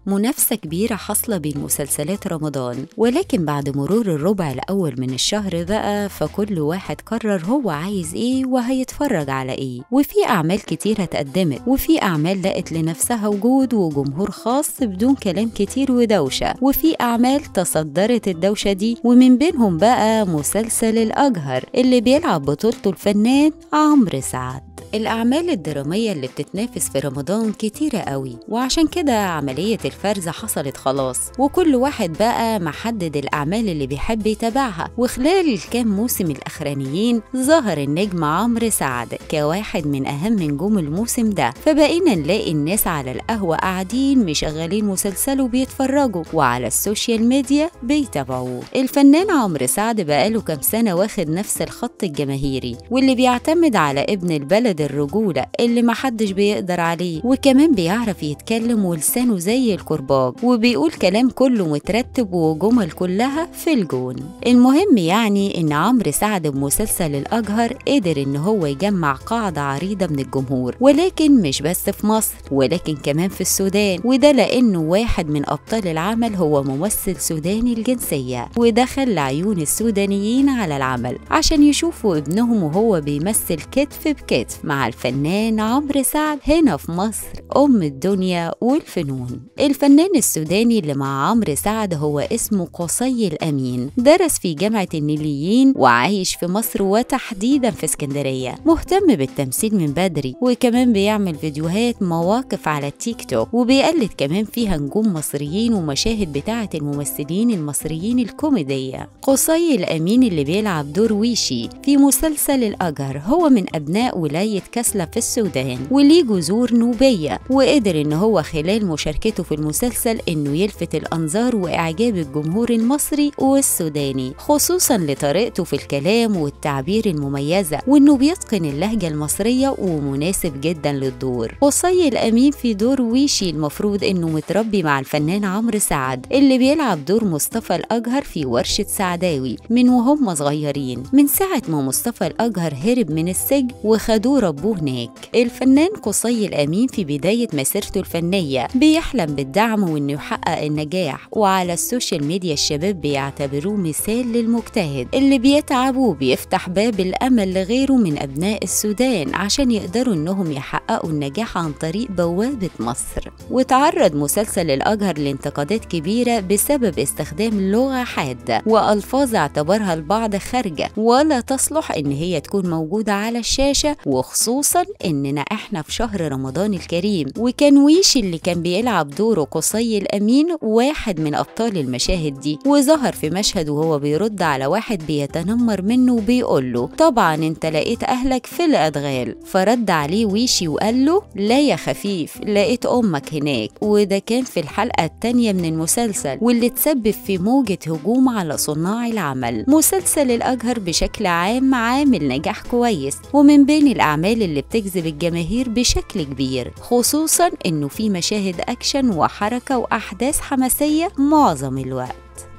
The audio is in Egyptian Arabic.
منافسة كبيرة حاصلة بين مسلسلات رمضان ولكن بعد مرور الربع الأول من الشهر بقى فكل واحد قرر هو عايز إيه وهيتفرج على إيه وفي أعمال كتير اتقدمت وفي أعمال لقت لنفسها وجود وجمهور خاص بدون كلام كتير ودوشة وفي أعمال تصدرت الدوشة دي ومن بينهم بقى مسلسل الأجهر اللي بيلعب بطولته الفنان عمرو سعد الأعمال الدرامية اللي بتتنافس في رمضان كتيرة قوي وعشان كده عملية الفرز حصلت خلاص وكل واحد بقى محدد الأعمال اللي بيحب يتابعها وخلال الكام موسم الأخرانيين ظهر النجم عمرو سعد كواحد من أهم نجوم الموسم ده فبقينا نلاقي الناس على القهوة قاعدين مشغلين مسلسل وبيتفرجوا وعلى السوشيال ميديا بيتابعوه الفنان عمرو سعد بقاله كام سنة واخد نفس الخط الجماهيري واللي بيعتمد على ابن البلد الرجولة اللي محدش بيقدر عليه وكمان بيعرف يتكلم ولسانه زي الكرباج وبيقول كلام كله مترتب وجمل كلها في الجون المهم يعني ان عمرو سعد بمسلسل الأجهر قدر ان هو يجمع قاعدة عريضة من الجمهور ولكن مش بس في مصر ولكن كمان في السودان وده لأنه واحد من أبطال العمل هو ممثل سوداني الجنسية ودخل لعيون السودانيين على العمل عشان يشوفوا ابنهم وهو بيمثل كتف بكتف مع الفنان عمرو سعد هنا في مصر أم الدنيا والفنون الفنان السوداني اللي مع عمرو سعد هو اسمه قصي الأمين درس في جامعة النيليين وعايش في مصر وتحديدا في اسكندرية مهتم بالتمثيل من بدري وكمان بيعمل فيديوهات مواقف على التيك توك وبيقلد كمان فيها نجوم مصريين ومشاهد بتاعة الممثلين المصريين الكوميدية قصي الأمين اللي بيلعب دور ويشي في مسلسل الأجر هو من أبناء ولاية كسلة في السودان وليه جذور نوبية وقدر إن هو خلال مشاركته في المسلسل إنه يلفت الأنظار وإعجاب الجمهور المصري والسوداني خصوصا لطريقته في الكلام والتعبير المميزة وإنه بيتقن اللهجة المصرية ومناسب جدا للدور قصي الأمين في دور ويشي المفروض إنه متربي مع الفنان عمرو سعد اللي بيلعب دور مصطفى الأجهر في ورشة سعداوي من وهم صغيرين من ساعة ما مصطفى الأجهر هرب من السجن وخدوه ربوه هناك الفنان قصي الأمين في بداية مسيرته الفنية بيحلم بالدعم وإنه يحقق النجاح وعلى السوشيال ميديا الشباب بيعتبروه مثال للمجتهد اللي بيتعب وبيفتح باب الأمل لغيره من أبناء السودان عشان يقدروا إنهم يحققوا النجاح عن طريق بوابة مصر وتعرض مسلسل الأجهر لانتقادات كبيرة بسبب استخدام لغة حادة وألفاظ اعتبرها البعض خارجة ولا تصلح إن هي تكون موجودة على الشاشة وخصوصا إننا إحنا في شهر رمضان الكريم وكان ويشي اللي كان بيلعب دوره قصي الأمين واحد من أبطال المشاهد دي وظهر في مشهد وهو بيرد على واحد بيتنمر منه وبيقول له طبعا انت لقيت أهلك في الأدغال فرد عليه ويشي وقال له لا يا خفيف لقيت أمك هناك وده كان في الحلقة التانية من المسلسل واللي تسبب في موجة هجوم على صناع العمل مسلسل الأجهر بشكل عام عامل نجاح كويس ومن بين الأعمال اللي بتجذب الجماهير بشكل كبير خصوصا إنه في مشاهد أكشن وحركة وأحداث حماسية معظم الوقت